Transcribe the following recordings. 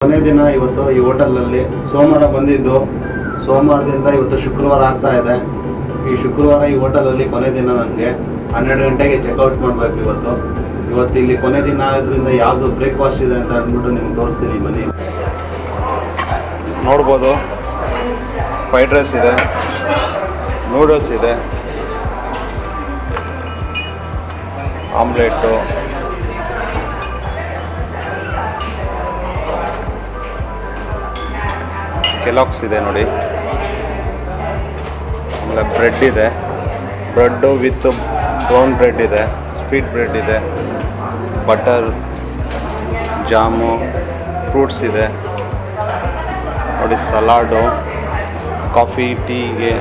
ಕೊನೆ ದಿನ ಇವತ್ತು ಈ ಹೋಟೆಲಲ್ಲಿ ಸೋಮವಾರ ಬಂದಿದ್ದು ಸೋಮವಾರದಿಂದ ಇವತ್ತು ಶುಕ್ರವಾರ ಆಗ್ತಾ ಇದೆ ಈ ಶುಕ್ರವಾರ ಈ ಹೋಟೆಲಲ್ಲಿ ಕೊನೆ ದಿನ ನನಗೆ ಹನ್ನೆರಡು ಗಂಟೆಗೆ ಚೆಕ್ಔಟ್ ಮಾಡಬೇಕು ಇವತ್ತು ಇವತ್ತು ಇಲ್ಲಿ ಕೊನೆ ದಿನ ಆದ್ರಿಂದ ಯಾವುದು ಬ್ರೇಕ್ಫಾಸ್ಟ್ ಇದೆ ಅಂತ ಅಂದ್ಬಿಟ್ಟು ನಿಮ್ಗೆ ತೋರಿಸ್ತೀನಿ ಬನ್ನಿ ನೋಡ್ಬೋದು ಫ್ರೈಡ್ ರೈಸ್ ಇದೆ ನೂಡಲ್ಸ್ ಇದೆ ಆಮ್ಲೆಟ್ಟು ಕೆಲಾಕ್ಸ್ ಇದೆ ನೋಡಿ ಆಮೇಲೆ ಬ್ರೆಡ್ ಇದೆ ಬ್ರೆಡ್ಡು ವಿತ್ ಬ್ರೌನ್ ಬ್ರೆಡ್ ಇದೆ ಸ್ವೀಟ್ ಬ್ರೆಡ್ ಇದೆ ಬಟರ್ ಜಾಮು ಫ್ರೂಟ್ಸ್ ಇದೆ ನೋಡಿ ಸಲಾಡು ಕಾಫಿ ಟೀಗೆ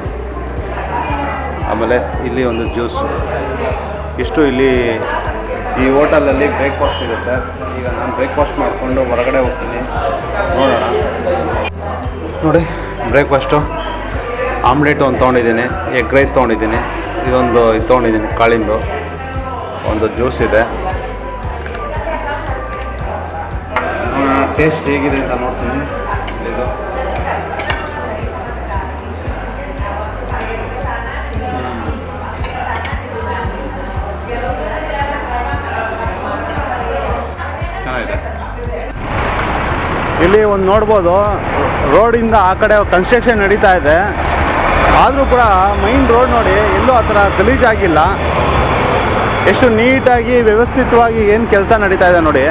ಆಮೇಲೆ ಇಲ್ಲಿ ಒಂದು ಜ್ಯೂಸು ಇಷ್ಟು ಇಲ್ಲಿ ಈ ಹೋಟೆಲಲ್ಲಿ ಬ್ರೇಕ್ಫಾಸ್ಟ್ ಸಿಗುತ್ತೆ ಈಗ ನಾನು ಬ್ರೇಕ್ಫಾಸ್ಟ್ ಮಾಡಿಕೊಂಡು ಹೊರಗಡೆ ಹೋಗ್ತೀನಿ ನೋಡೋಣ ನೋಡಿ ಬ್ರೇಕ್ಫಾಸ್ಟು ಆಮ್ಲೆಟ್ ಒಂದು ತೊಗೊಂಡಿದ್ದೀನಿ ಎಗ್ ರೈಸ್ ತೊಗೊಂಡಿದ್ದೀನಿ ಇದೊಂದು ಇದು ತೊಗೊಂಡಿದ್ದೀನಿ ಕಾಳಿಂದು ಒಂದು ಜ್ಯೂಸ್ ಇದೆ ಟೇಸ್ಟ್ ಹೇಗಿದೆ ಅಂತ ನೋಡ್ತೀನಿ ಇದು ಚೆನ್ನಾಗಿದೆ ಇಲ್ಲಿ ಒಂದು ನೋಡ್ಬೋದು ರೋಡಿಂದ ಆ ಕಡೆ ಕನ್ಸ್ಟ್ರಕ್ಷನ್ ನಡೀತಾ ಇದೆ ಆದರೂ ಕೂಡ ಮೈನ್ ರೋಡ್ ನೋಡಿ ಎಲ್ಲೂ ಆ ಥರ ಗಲೀಜಾಗಿಲ್ಲ ಎಷ್ಟು ನೀಟಾಗಿ ವ್ಯವಸ್ಥಿತವಾಗಿ ಏನು ಕೆಲಸ ನಡೀತಾ ಇದೆ ನೋಡಿ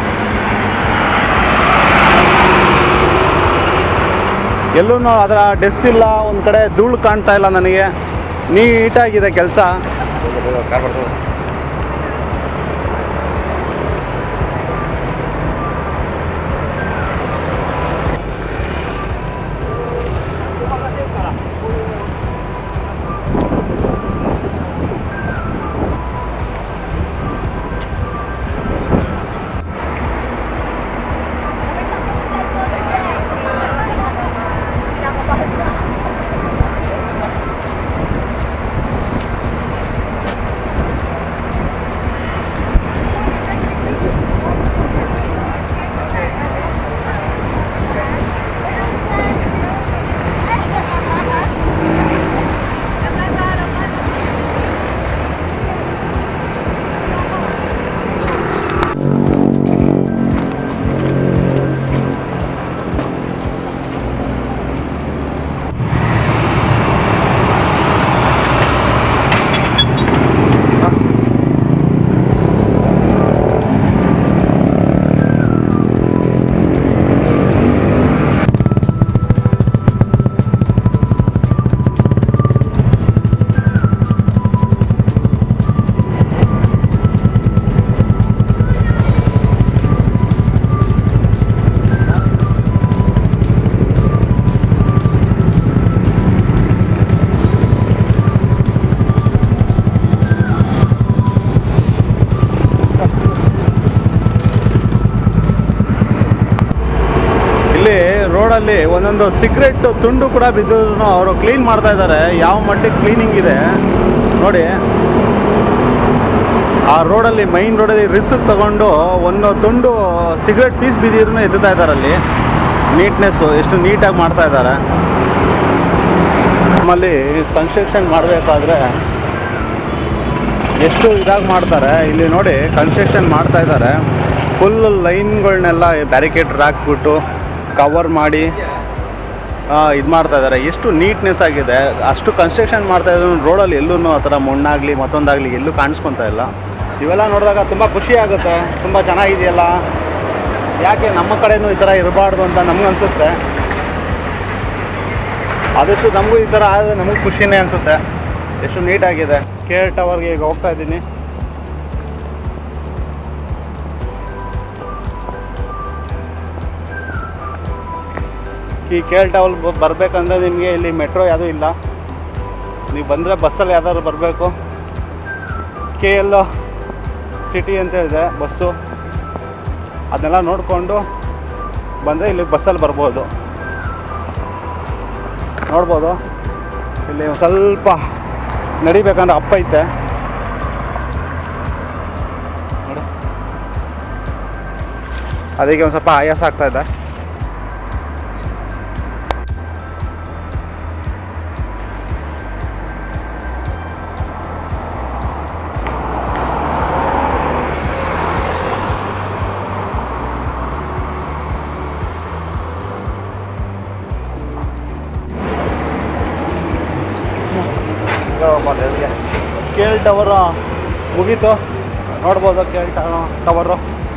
ಎಲ್ಲೂ ಅದರ ಡೆಸ್ಕ್ ಇಲ್ಲ ಒಂದು ಕಡೆ ಧೂಳು ಕಾಣ್ತಾ ಇಲ್ಲ ನನಗೆ ನೀಟಾಗಿದೆ ಕೆಲಸ ಇಲ್ಲಿ ರೋಡಲ್ಲಿ ಒಂದೊಂದು ಸಿಗರೆಟ್ ತುಂಡು ಕೂಡ ಬಿದ್ದರೂ ಅವರು ಕ್ಲೀನ್ ಮಾಡ್ತಾ ಇದ್ದಾರೆ ಯಾವ ಮಟ್ಟಿಗೆ ಕ್ಲೀನಿಂಗ್ ಇದೆ ನೋಡಿ ಆ ರೋಡಲ್ಲಿ ಮೈನ್ ರೋಡಲ್ಲಿ ರಿಸ್ಕ್ ತಗೊಂಡು ಒಂದು ತುಂಡು ಸಿಗರೆಟ್ ಪೀಸ್ ಬಿದ್ದಿರೂ ಎತ್ತುತ್ತಾ ಇದ್ದಾರೆ ಅಲ್ಲಿ ನೀಟ್ನೆಸ್ಸು ಎಷ್ಟು ನೀಟಾಗಿ ಮಾಡ್ತಾ ಇದ್ದಾರೆ ನಮ್ಮಲ್ಲಿ ಕನ್ಸ್ಟ್ರಕ್ಷನ್ ಮಾಡಬೇಕಾದ್ರೆ ಎಷ್ಟು ಇದಾಗಿ ಮಾಡ್ತಾರೆ ಇಲ್ಲಿ ನೋಡಿ ಕನ್ಸ್ಟ್ರಕ್ಷನ್ ಮಾಡ್ತಾ ಇದ್ದಾರೆ ಫುಲ್ ಲೈನ್ಗಳನ್ನೆಲ್ಲ ಬ್ಯಾರಿಕೇಡ್ ಹಾಕ್ಬಿಟ್ಟು ಕವರ್ ಮಾಡಿ ಇದು ಮಾಡ್ತಾ ಇದ್ದಾರೆ ಎಷ್ಟು ನೀಟ್ನೆಸ್ ಆಗಿದೆ ಅಷ್ಟು ಕನ್ಸ್ಟ್ರಕ್ಷನ್ ಮಾಡ್ತಾ ಇದ್ರು ರೋಡಲ್ಲಿ ಎಲ್ಲೂ ಆ ಥರ ಮಣ್ಣಾಗಲಿ ಮತ್ತೊಂದಾಗಲಿ ಎಲ್ಲೂ ಕಾಣಿಸ್ಕೊತಾ ಇಲ್ಲ ಇವೆಲ್ಲ ನೋಡಿದಾಗ ತುಂಬ ಖುಷಿ ಆಗುತ್ತೆ ತುಂಬ ಚೆನ್ನಾಗಿದೆಯಲ್ಲ ಯಾಕೆ ನಮ್ಮ ಕಡೆನೂ ಈ ಥರ ಇರಬಾರ್ದು ಅಂತ ನಮಗನ್ಸುತ್ತೆ ಆದಷ್ಟು ನಮಗೂ ಈ ಥರ ಆದರೆ ನಮಗೂ ಖುಷಿನೇ ಅನಿಸುತ್ತೆ ಎಷ್ಟು ನೀಟಾಗಿದೆ ಕೆ ಆರ್ ಟವರ್ಗೆ ಈಗ ಹೋಗ್ತಾ ಇದ್ದೀನಿ ಈ ಕೆ ಆರ್ ಟವರ್ ಬರಬೇಕಂದ್ರೆ ನಿಮಗೆ ಇಲ್ಲಿ ಮೆಟ್ರೋ ಯಾವುದೂ ಇಲ್ಲ ನೀವು ಬಂದರೆ ಬಸ್ಸಲ್ಲಿ ಯಾವ್ದಾದ್ರು ಬರಬೇಕು ಕೆ ಎಲ್ ಸಿಟಿ ಅಂತ ಇದೆ ಬಸ್ಸು ಅದನ್ನೆಲ್ಲ ನೋಡಿಕೊಂಡು ಬಂದರೆ ಇಲ್ಲಿ ಬಸ್ಸಲ್ಲಿ ಬರ್ಬೋದು ನೋಡ್ಬೋದು ಇಲ್ಲಿ ಒಂದ್ ಸ್ವಲ್ಪ ನಡಿಬೇಕಂದ್ರೆ ಅಪ್ಪ ಐತೆ ನೋಡಿ ಅದಕ್ಕೆ ಒಂದು ಸ್ವಲ್ಪ ಆಯಾಸ ಆಗ್ತಾ ಇದೆ ಕೇಳ್ ಟವರು ಮುಗೀತು ನೋಡ್ಬೋದು ಕೇಳ್ ಟವರು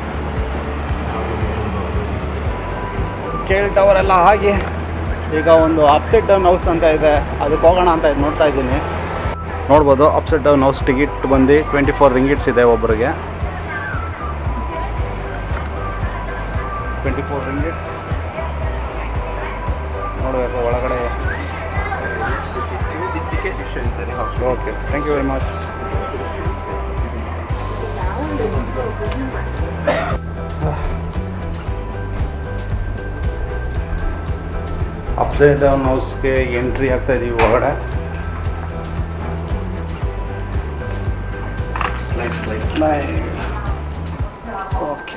ಕೇಳ್ ಟವರ್ ಎಲ್ಲ ಆಗಿ ಈಗ ಒಂದು ಅಪ್ಸೆಟ್ ಡೌನ್ ಹೌಸ್ ಅಂತ ಇದೆ ಅದಕ್ಕೆ ಹೋಗೋಣ ಅಂತ ಇದು ನೋಡ್ತಾ ಇದ್ದೀನಿ ನೋಡ್ಬೋದು ಅಪ್ಸೆಟ್ ಡೌನ್ ಹೌಸ್ ಟಿಕೆಟ್ ಬಂದು ಟ್ವೆಂಟಿ ಫೋರ್ ರಿಂಗಿಟ್ಸ್ ಇದೆ ಒಬ್ಬರಿಗೆ ಟ್ವೆಂಟಿ ಫೋರ್ ರಿಂಗಿಟ್ಸ್ ನೋಡಬೇಕು ಒಳಗಡೆ This ticket you show inside the house. Okay thank you very much upside down ಹೌಸ್ಗೆ ಎಂಟ್ರಿ ಆಗ್ತಾ ಇದೀವಿ ಒಳಗಡೆ Nice slide. ಓಕೆ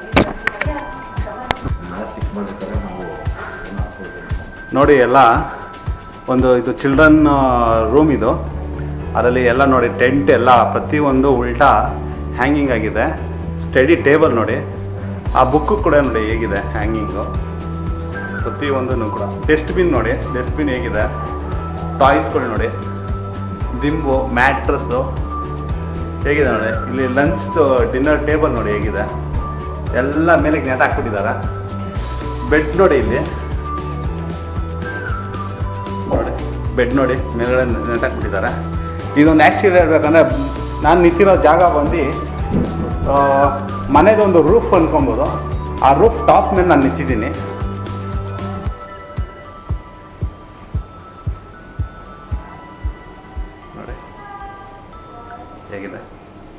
ನೋಡಿ ಎಲ್ಲ ಒಂದು ಇದು ಚಿಲ್ಡ್ರನ್ ರೂಮ್ ಇದು ಅದರಲ್ಲಿ ಎಲ್ಲ ನೋಡಿ ಟೆಂಟ್ ಎಲ್ಲ ಪ್ರತಿಯೊಂದು ಉಲ್ಟಾ ಹ್ಯಾಂಗಿಂಗ್ ಆಗಿದೆ ಸ್ಟಡಿ ಟೇಬಲ್ ನೋಡಿ ಆ ಬುಕ್ಕು ಕೂಡ ನೋಡಿ ಹೇಗಿದೆ ಹ್ಯಾಂಗಿಂಗು ಪ್ರತಿಯೊಂದೂ ಕೂಡ ಡಸ್ಟ್ಬಿನ್ ನೋಡಿ ಡಸ್ಟ್ಬಿನ್ ಹೇಗಿದೆ ಟಾಯ್ಸ್ಗಳು ನೋಡಿ ದಿಂಬು ಮ್ಯಾಟ್ರಸ್ಸು ಹೇಗಿದೆ ನೋಡಿ ಇಲ್ಲಿ ಲಂಚ್ದು ಡಿನ್ನರ್ ಟೇಬಲ್ ನೋಡಿ ಹೇಗಿದೆ ಎಲ್ಲ ಮೇಲೆ ನೆಟ್ ಹಾಕ್ಬಿಟ್ಟಿದ್ದಾರೆ ಬೆಡ್ ನೋಡಿ ಇಲ್ಲಿ ನೋಡಿ ಬೆಡ್ ನೋಡಿ ಮೇಲ್ಗಡೆ ನೆಟ್ ಹಾಕ್ಬಿಟ್ಟಿದ್ದಾರೆ ಇದೊಂದು ಆ್ಯಕ್ಚುಲಿ ಹೇಳ್ಬೇಕಂದ್ರೆ ನಾನು ನಿಂತಿರೋ ಜಾಗ ಬಂದು ಆ, ಮನೆದೊಂದು ರೂಫ್ ಅನ್ಕೊಬೋದು ಆ ರೂಫ್ ಟಾಪ್ ಮೇಲೆ ನಾನು ನಿಂತಿದ್ದೀನಿ ನೋಡಿ ಹೇಗಿದೆ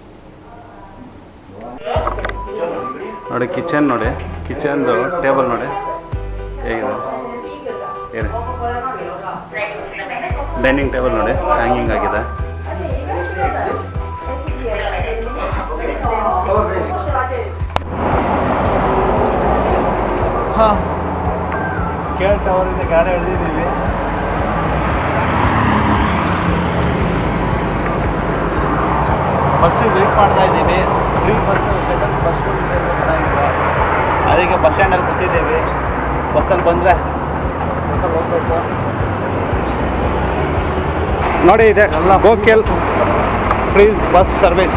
ನೋಡಿ ಕಿಚನ್ ನೋಡಿ ಕಿಚನ್ದು ಟೇಬಲ್ ನೋಡಿ ಹೇಗಿದೆ ಹೇಳಿ ಡೈನಿಂಗ್ ಟೇಬಲ್ ನೋಡಿ ಹ್ಯಾಂಗಿಂಗ್ ಆಗಿದೆ ಹಾಂ ಕೇಳ್ ಟವರಿಂದ ಗಾಡಿ ಹಿಡಿದಿದ್ದೀವಿ ಬಸ್ಸಿಗೆ ವೇಟ್ ಮಾಡ್ತಾ ಇದ್ದೀವಿ ಫ್ರೀ ಬಸ್ ಸೆಕೆಂಡ್ ಬಸ್ ಚೆನ್ನಾಗಿಲ್ಲ ಅದಕ್ಕೆ ಬಸ್ ಸ್ಟ್ಯಾಂಡಲ್ಲಿ ಕೂತಿದ್ದೀವಿ ಬಸ್ಸಲ್ಲಿ ಬಂದರೆ ಬಸ್ಸಲ್ಲಿ ಹೋಗ್ಬೇಕು ನೋಡಿ ಇದೆ ಗೋಕೆಲ್ ಫ್ರೀ ಬಸ್ ಸರ್ವಿಸ್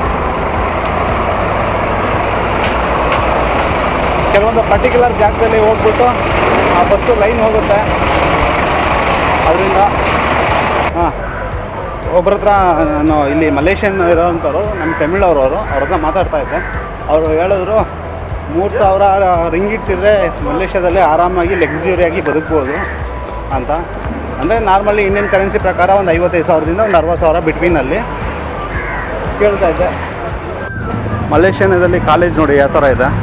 ಕೆಲವೊಂದು ಪರ್ಟಿಕ್ಯುಲರ್ ಜಾಗದಲ್ಲಿ ಹೋಗ್ಬಿಟ್ಟು ಆ ಬಸ್ಸು ಲೈನ್ ಹೋಗುತ್ತೆ ಅದರಿಂದ ಹಾಂ ಒಬ್ಬರ ಹತ್ರ ನಾನು ಇಲ್ಲಿ ಮಲೇಷಿಯನ್ ಇರೋವಂಥವ್ರು ನಮ್ಮ ತಮಿಳವ್ರವರು ಅವ್ರ ಹತ್ರ ಮಾತಾಡ್ತಾ ಇದ್ದೆ ಅವರು ಹೇಳಿದ್ರು ಮೂರು ಸಾವಿರ ರಿಂಗಿಟ್ಸ್ ಇದ್ದರೆ ಮಲೇಷ್ಯಾದಲ್ಲಿ ಆರಾಮಾಗಿ ಲಕ್ಸುರಿಯಾಗಿ ಬದುಕ್ಬೋದು ಅಂತ ಅಂದರೆ ನಾರ್ಮಲಿ ಇಂಡಿಯನ್ ಕರೆನ್ಸಿ ಪ್ರಕಾರ ಒಂದು ಐವತ್ತೈದು ಸಾವಿರದಿಂದ ಒಂದು ಅರವತ್ತು ಸಾವಿರ ಬಿಟ್ವೀನಲ್ಲಿ ಕೇಳ್ತಾ ಇದ್ದೆ ಮಲೇಷ್ಯಾನದಲ್ಲಿ ಕಾಲೇಜ್ ನೋಡಿ ಯಾವ ಥರ ಇದೆ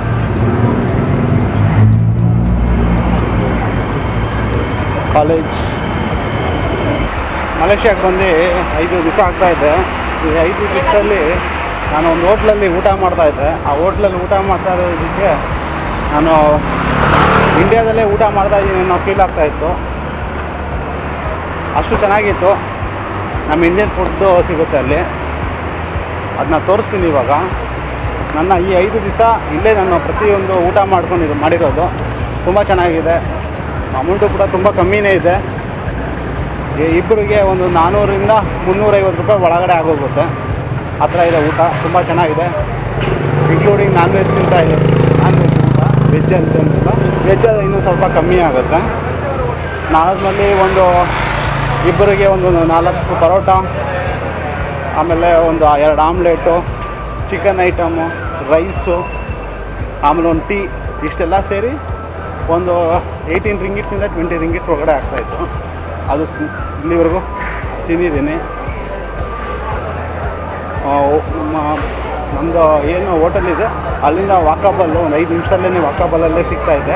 ಕಾಲೇಜ್ ಮಲೇಷ್ಯಾಗೆ ಬಂದು ಐದು ದಿವಸ ಆಗ್ತಾ ಇದೆ ಈ ಐದು ದಿವಸದಲ್ಲಿ ನಾನು ಒಂದು ಹೋಟ್ಲಲ್ಲಿ ಊಟ ಮಾಡ್ತಾ ಇದ್ದೆ ಆ ಹೋಟ್ಲಲ್ಲಿ ಊಟ ಮಾಡ್ತಾ ಇರೋದಕ್ಕೆ ನಾನು ಇಂಡಿಯಾದಲ್ಲೇ ಊಟ ಮಾಡ್ತಾ ಇದ್ದೀನಿ ಅನ್ನೋ ಫೀಲ್ ಆಗ್ತಾ ಇತ್ತು ಅಷ್ಟು ಚೆನ್ನಾಗಿತ್ತು ನಮ್ಮ ಇಂಡಿಯನ್ ಫುಡ್ಡು ಸಿಗುತ್ತೆ ಅಲ್ಲಿ ಅದನ್ನ ತೋರಿಸ್ತೀನಿ ಇವಾಗ ನನ್ನ ಈ ಐದು ದಿವಸ ಇಲ್ಲೇ ನಾನು ಪ್ರತಿಯೊಂದು ಊಟ ಮಾಡ್ಕೊಂಡು ಮಾಡಿರೋದು ತುಂಬ ಚೆನ್ನಾಗಿದೆ ಅಮೌಂಟು ಕೂಡ ತುಂಬ ಕಮ್ಮಿನೇ ಇದೆ ಈ ಇಬ್ಬರಿಗೆ ಒಂದು ನಾನ್ನೂರಿಂದ ಮುನ್ನೂರೈವತ್ತು ರೂಪಾಯಿ ಒಳಗಡೆ ಆಗೋಗುತ್ತೆ ಆ ಥರ ಇದೆ ಊಟ ತುಂಬ ಚೆನ್ನಾಗಿದೆ ಇನ್ಕ್ಲೂಡಿಂಗ್ ನಾನ್ ವೆಜ್ ತಿಂತ ಇದೆ ನಾನ್ ವೆಜ್ ಊಟ ವೆಜ್ ಅಂತಂತಿಲ್ಲ ವೆಜ್ ಅದು ಇನ್ನೂ ಸ್ವಲ್ಪ ಕಮ್ಮಿ ಆಗುತ್ತೆ ನಾರ್ಮಲಿ ಒಂದು ಇಬ್ಬರಿಗೆ ಒಂದು ನಾಲ್ಕು ಪರೋಟ ಆಮೇಲೆ ಒಂದು ಎರಡು ಆಮ್ಲೆಟು ಚಿಕನ್ ಐಟಮು ರೈಸು ಆಮೇಲೆ ಒಂದು ಟೀ ಇಷ್ಟೆಲ್ಲ ಸೇರಿ ಒಂದು ಏಯ್ಟೀನ್ ರಿಂಗಿಟ್ಸಿಂದ ಟ್ವೆಂಟಿ ರಿಂಗಿಟ್ಸ್ ಒಳಗಡೆ ಆಗ್ತಾಯಿತ್ತು ಅದು ಇಲ್ಲಿವರೆಗೂ ತಿಂದಿದ್ದೀನಿ ಆ, ಓ- ಮ- ನಮ್ಮದು ಏನು ಹೋಟೆಲ್ ಇದೆ ಅಲ್ಲಿಂದ ವಾಕಬಲ್ಲು ಒಂದು ಐದು ನಿಮಿಷದಲ್ಲೇ ವಾಕಬಲ್ಲಲ್ಲೇ ಸಿಗ್ತಾ ಇದೆ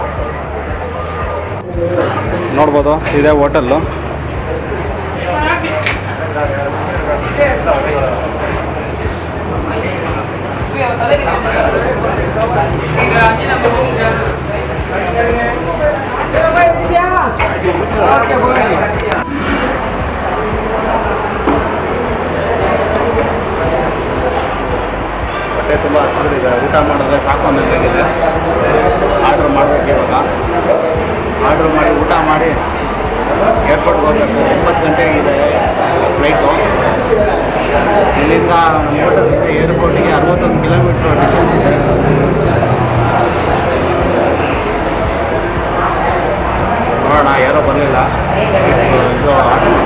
ನೋಡ್ಬೋದು ಇದೇ ಹೋಟೆಲ್ಲು ಹೊಟ್ಟೆ ತುಂಬ ಹಸಿರಿದೆ ಊಟ ಮಾಡಿದ್ರೆ ಸಾಕು ಅನ್ನೋದಾಗಿದೆ ಆರ್ಡ್ರ್ ಮಾಡಬೇಕು ಇವಾಗ ಆರ್ಡ್ರ್ ಮಾಡಿ ಊಟ ಮಾಡಿ ಏರ್ಪೋರ್ಟ್ಗೆ ಹೋಗಬೇಕು ಒಂಬತ್ತು ಗಂಟೆಗೆ ಇದೆ ಫ್ಲೈಟು ಇಲ್ಲಿಂದ ನಮ್ಮ ಹೋಟೆಲಿಂದ ಏರ್ಪೋರ್ಟಿಗೆ ಅರವತ್ತೊಂದು ಕಿಲೋಮೀಟ್ರ್ ಡಿಸ್ಟೆನ್ಸ್ ಇದೆ ನೋಡೋಣ ಯಾರೋ ಬರಲಿಲ್ಲ ಇದು ಆರ್ಡ್ರ್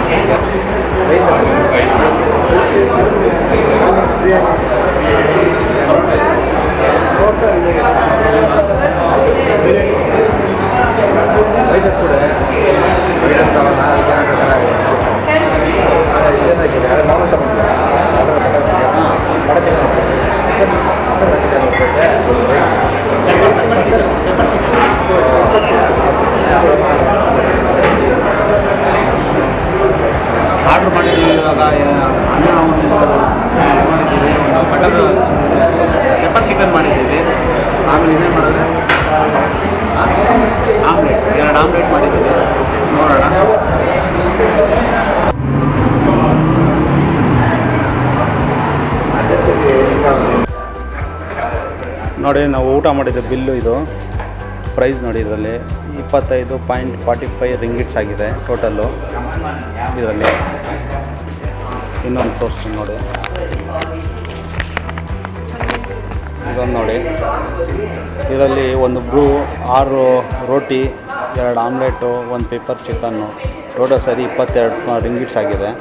ಆರ್ಡ್ರ್ ಮಾಡಿದ್ದೀವಿ ಇವಾಗ ಅನ್ನ ಒಂದು ಮಾಡಿದ್ದೀವಿ ಒಂದು ಬಟರ್ ಪೆಪ್ಪರ್ ಚಿಕನ್ ಮಾಡಿದ್ದೀವಿ ಆಮೇಲೆ ಇನ್ನೇನು ಮಾಡಿದ್ರೆ ಆಮ್ಲೆಟ್ ಎರಡು ಆಮ್ಲೆಟ್ ಮಾಡಿದ್ದೀವಿ ನೋಡೋಣ ನೋಡಿ ನಾವು ಊಟ ಮಾಡಿದ್ದ ಬಿಲ್ಲು ಇದು ಪ್ರೈಸ್ ನೋಡಿ ಇದರಲ್ಲಿ ಇಪ್ಪತ್ತೈದು ಪಾಯಿಂಟ್ ಫಾರ್ಟಿ ಫೈವ್ ರಿಂಗಿಟ್ಸ್ ಆಗಿದೆ ಟೋಟಲ್ಲು ಇದರಲ್ಲಿ ಇನ್ನೊಂದು ತೋರಿಸ್ತೀನಿ ನೋಡಿ ಇದೊಂದು ನೋಡಿ ಇದರಲ್ಲಿ ಒಂದು ಬ್ರೂ ಆರು ರೋಟಿ ಎರಡು ಆಮ್ಲೆಟು ಒಂದು ಪೇಪರ್ ಚಿಕನ್ನು ಟೋಟಲ್ ಸರಿ ಇಪ್ಪತ್ತೆರಡು ರಿಂಗಿಟ್ಸ್ ಆಗಿದೆ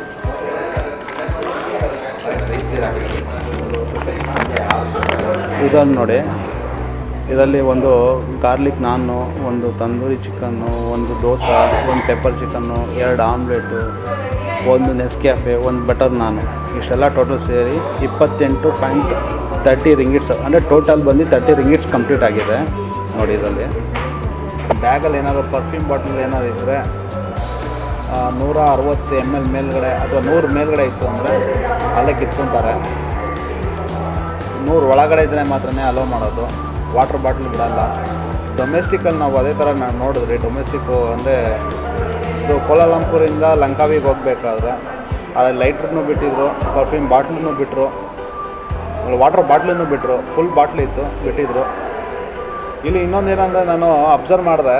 ಇದನ್ನು ನೋಡಿ ಇದರಲ್ಲಿ ಒಂದು ಗಾರ್ಲಿಕ್ ನಾನ್ನು ಒಂದು ತಂದೂರಿ ಚಿಕನ್ನು ಒಂದು ದೋಸೆ ಒಂದು ಪೆಪ್ಪರ್ ಚಿಕನ್ನು ಎರಡು ಆಮ್ಲೆಟು ಒಂದು ನೆಸ್ಕ್ಯಾಫೆ ಒಂದು ಬಟರ್ ನಾನು ಇಷ್ಟೆಲ್ಲ ಟೋಟಲ್ ಸೇರಿ ಇಪ್ಪತ್ತೆಂಟು ಪಾಯಿಂಟ್ ತರ್ಟಿ ರಿಂಗಿಟ್ಸ್ ಅಂದರೆ ಟೋಟಲ್ ಬಂದು ತರ್ಟಿ ರಿಂಗಿಟ್ಸ್ ಕಂಪ್ಲೀಟ್ ಆಗಿದೆ ನೋಡಿ ಇದರಲ್ಲಿ ಬ್ಯಾಗಲ್ಲಿ ಏನಾದರೂ ಪರ್ಫ್ಯೂಮ್ ಬಾಟಲ್ ಏನಾದ್ರು ಇದ್ದರೆ ನೂರ ಅರವತ್ತು ಎಮ್ ಎಲ್ ಮೇಲ್ಗಡೆ ಅಥವಾ ನೂರು ಮೇಲ್ಗಡೆ ಇತ್ತು ಅಂದರೆ ಅಲ್ಲೇ ಕಿತ್ಕೊತಾರೆ ನೂರು ಒಳಗಡೆ ಇದ್ದರೆ ಮಾತ್ರನೇ ಅಲೋ ಮಾಡೋದು ವಾಟರ್ ಬಾಟ್ಲ್ ಬಿಡಲ್ಲ ಡೊಮೆಸ್ಟಿಕಲ್ಲಿ ನಾವು ಅದೇ ಥರ ನಾನು ನೋಡಿದ್ರಿ ಡೊಮೆಸ್ಟಿಕ್ಕು ಅಂದರೆ ಇದು ಕೋಲಾಲಂಪುರಿಂದ ಲಂಕಾವಿಗೆ ಹೋಗಬೇಕಾದ್ರೆ ಅಲ್ಲಿ ಲೈಟ್ರನ್ನು ಬಿಟ್ಟಿದ್ರು ಪರ್ಫ್ಯೂಮ್ ಬಾಟ್ಲನ್ನು ಬಿಟ್ಟರು ವಾಟರ್ ಬಾಟ್ಲನ್ನು ಬಿಟ್ಟರು ಫುಲ್ ಬಾಟ್ಲ್ ಇತ್ತು ಬಿಟ್ಟಿದ್ರು ಇಲ್ಲಿ ಇನ್ನೊಂದು ಏನಂದರೆ ನಾನು ಅಬ್ಸರ್ವ್ ಮಾಡಿದೆ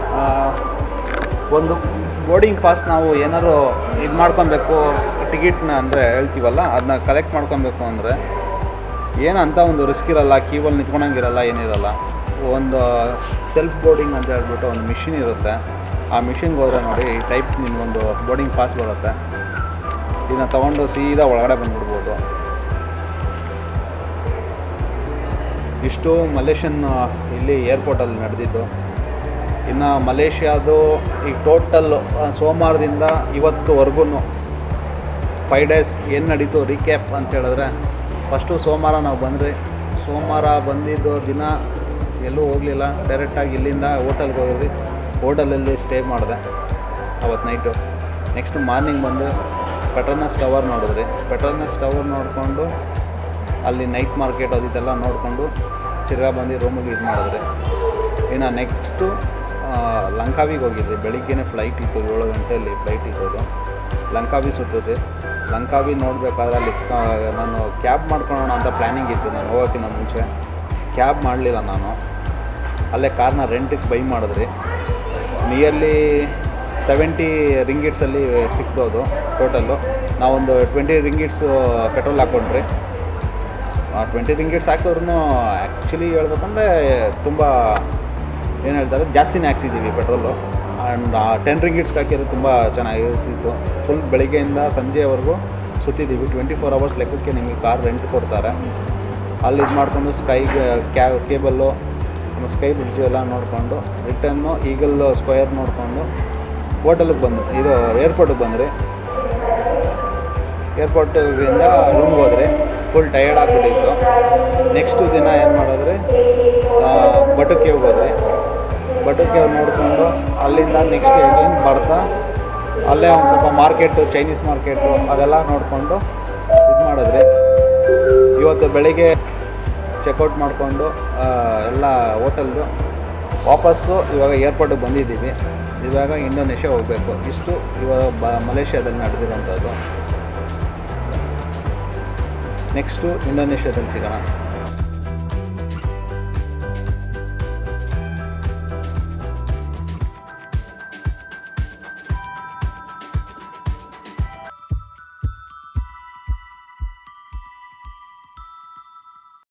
ಒಂದು ಬೋರ್ಡಿಂಗ್ ಪಾಸ್ ನಾವು ಏನಾದ್ರು ಇದು ಮಾಡ್ಕೊಬೇಕು ಟಿಕೆಟ್ನ ಅಂದರೆ ಹೇಳ್ತೀವಲ್ಲ ಅದನ್ನ ಕಲೆಕ್ಟ್ ಮಾಡ್ಕೊಬೇಕು ಅಂದರೆ ಏನು ಅಂತ ಒಂದು ರಿಸ್ಕ್ ಇರಲ್ಲ ಕ್ಯೂವಲ್ಲಿ ನಿಂತ್ಕೊಳಂಗಿರಲ್ಲ ಏನಿರಲ್ಲ ಒಂದು ಸೆಲ್ಫ್ ಬೋರ್ಡಿಂಗ್ ಅಂತ ಹೇಳ್ಬಿಟ್ಟು ಒಂದು ಮಿಷಿನ್ ಇರುತ್ತೆ ಆ ಮಿಷಿನ್ಗೆ ಹೋದ್ರೆ ನೋಡಿ ಈ ಟೈಪ್ ನಿಮ್ಗೊಂದು ಬೋರ್ಡಿಂಗ್ ಪಾಸ್ ಬರುತ್ತೆ ಇದನ್ನ ತೊಗೊಂಡು ಸೀದಾ ಒಳಗಡೆ ಬಂದ್ಬಿಡ್ಬೋದು ಇಷ್ಟು ಮಲೇಷಿಯನ್ ಇಲ್ಲಿ ಏರ್ಪೋರ್ಟಲ್ಲಿ ನಡೆದಿದ್ದು ಇನ್ನು ಮಲೇಷ್ಯಾದು ಈಗ ಟೋಟಲ್ ಸೋಮವಾರದಿಂದ ಇವತ್ತುವರೆಗೂ ಫೈವ್ ಡೇಸ್ ಏನು ನಡೀತು ರೀಕ್ಯಾಪ್ ಅಂತ ಹೇಳಿದ್ರೆ ಫಸ್ಟು ಸೋಮವಾರ ನಾವು ಬಂದ್ರಿ ಸೋಮವಾರ ಬಂದಿದ್ದು ದಿನ ಎಲ್ಲೂ ಹೋಗಲಿಲ್ಲ ಡೈರೆಕ್ಟಾಗಿ ಇಲ್ಲಿಂದ ಹೋಟೆಲ್ಗೆ ಹೋಗಿದ್ವಿ ಹೋಟೆಲಲ್ಲಿ ಸ್ಟೇ ಮಾಡಿದೆ ಅವತ್ತು ನೈಟು ನೆಕ್ಸ್ಟ್ ಮಾರ್ನಿಂಗ್ ಬಂದು ಪೆಟ್ರೋನಸ್ ಟವರ್ ನೋಡಿದ್ರಿ ಪೆಟ್ರೋನಸ್ ಟವರ್ ನೋಡಿಕೊಂಡು ಅಲ್ಲಿ ನೈಟ್ ಮಾರ್ಕೆಟ್ ಅದು ಇದೆಲ್ಲ ನೋಡಿಕೊಂಡು ತಿರ್ಗಾ ಬಂದು ರೂಮಿಗೆ ಇದು ಮಾಡಿದ್ರಿ ಇನ್ನು ನೆಕ್ಸ್ಟು ಲಂಕಾವಿಗೆ ಹೋಗಿದ್ವಿ ಬೆಳಿಗ್ಗೆನೇ ಫ್ಲೈಟ್ ಇತ್ತು ಏಳು ಗಂಟೆಯಲ್ಲಿ ಫ್ಲೈಟ್ ಇದ್ದದ್ದು ಲಂಕಾವಿ ಸುತ್ತಿದ್ವಿ ಲಂಕಾವಿ ನೋಡಬೇಕಾದ್ರೆ ಅಲ್ಲಿ ಆ, ನಾನು ಕ್ಯಾಬ್ ಮಾಡ್ಕೊಳ್ಳೋಣ ಅಂತ ಪ್ಲ್ಯಾನಿಂಗ್ ಇತ್ತು ನಾನು ಹೋಗೋಕ್ಕಿಂತ ಮುಂಚೆ ಕ್ಯಾಬ್ ಮಾಡಲಿಲ್ಲ ನಾನು ಅಲ್ಲೇ ಕಾರ್ನ ರೆಂಟಿಗೆ ಬೈ ಮಾಡಿದ್ರಿ ನಿಯರ್ಲಿ ಸೆವೆಂಟಿ ರಿಂಗಿಟ್ಸಲ್ಲಿ ಸಿಕ್ಬೋದು ಟೋಟಲ್ಲು ನಾವೊಂದು ಟ್ವೆಂಟಿ ರಿಂಗಿಟ್ಸು ಪೆಟ್ರೋಲ್ ಹಾಕ್ಕೊಂಡ್ರಿ ಟ್ವೆಂಟಿ ರಿಂಗಿಟ್ಸ್ ಹಾಕಿದ್ರು ಆ್ಯಕ್ಚುಲಿ ಹೇಳ್ಬೇಕಂದ್ರೆ ತುಂಬ ಏನು ಹೇಳ್ತಾರೆ ಜಾಸ್ತಿನೇ ಹಾಕ್ಸಿದ್ದೀವಿ ಪೆಟ್ರೋಲು ಆ್ಯಂಡ್ ಟೆನ್ ರಿಂಗಿಟ್ಸ್ಗೆ ಹಾಕಿದ್ರೆ ತುಂಬ ಚೆನ್ನಾಗಿರ್ತಿತ್ತು ಫುಲ್ ಬೆಳಿಗ್ಗೆಯಿಂದ ಸಂಜೆವರೆಗೂ ಸುತ್ತಿದ್ದೀವಿ ಟ್ವೆಂಟಿ ಫೋರ್ ಅವರ್ಸ್ ಲೆಕ್ಕಕ್ಕೆ ನಿಮಗೆ ಕಾರ್ ರೆಂಟ್ ಕೊಡ್ತಾರೆ ಅಲ್ಲಿ ಇದು ಮಾಡಿಕೊಂಡು ಸ್ಕೈ ಕ್ಯಾ ಕೇಬಲ್ಲು ಸ್ಕೈ ಬ್ರಿಡ್ಜು ಎಲ್ಲ ನೋಡಿಕೊಂಡು ರಿಟರ್ನು ಈಗಲ್ ಸ್ಕ್ವಯರ್ ನೋಡಿಕೊಂಡು ಹೋಟೆಲಿಗೆ ಬಂದು ಇದು ಏರ್ಪೋರ್ಟಿಗೆ ಬಂದ್ರಿ ಏರ್ಪೋರ್ಟಿಂದ ರೂಮ್ಗೆ ಹೋದ್ರಿ ಫುಲ್ ಟಯರ್ಡ್ ಆಗಿಬಿಟ್ಟಿತ್ತು ನೆಕ್ಸ್ಟ್ ದಿನ ಏನು ಮಾಡಿದ್ರಿ ಬಟು ಕೇವ್ಗೆ ಹೋದ್ರಿ ಬಟು ಕೇವ್ ನೋಡಿಕೊಂಡು ಅಲ್ಲಿಂದ ನೆಕ್ಸ್ಟ್ ಏನು ಬರ್ತಾ ಅಲ್ಲೇ ಒಂದು ಸ್ವಲ್ಪ ಮಾರ್ಕೆಟು ಚೈನೀಸ್ ಮಾರ್ಕೆಟು ಅದೆಲ್ಲ ನೋಡಿಕೊಂಡು ಇದು ಮಾಡಿದ್ರಿ ಇವತ್ತು ಬೆಳಿಗ್ಗೆ ಚೆಕ್ಔಟ್ ಮಾಡಿಕೊಂಡು ಎಲ್ಲ ಹೋಟೆಲ್ದು ವಾಪಸ್ಸು ಇವಾಗ ಏರ್ಪೋರ್ಟಿಗೆ ಬಂದಿದ್ದೀವಿ ಇವಾಗ ಇಂಡೋನೇಷ್ಯಾ ಹೋಗಬೇಕು ಇಷ್ಟು ಇವಾಗ ಬ ಮಲೇಷ್ಯಾದಲ್ಲಿ ನಡೆದಿರೋಂಥದ್ದು ನೆಕ್ಸ್ಟು ಇಂಡೋನೇಷ್ಯಾದಲ್ಲಿ ಸಿಗೋಣ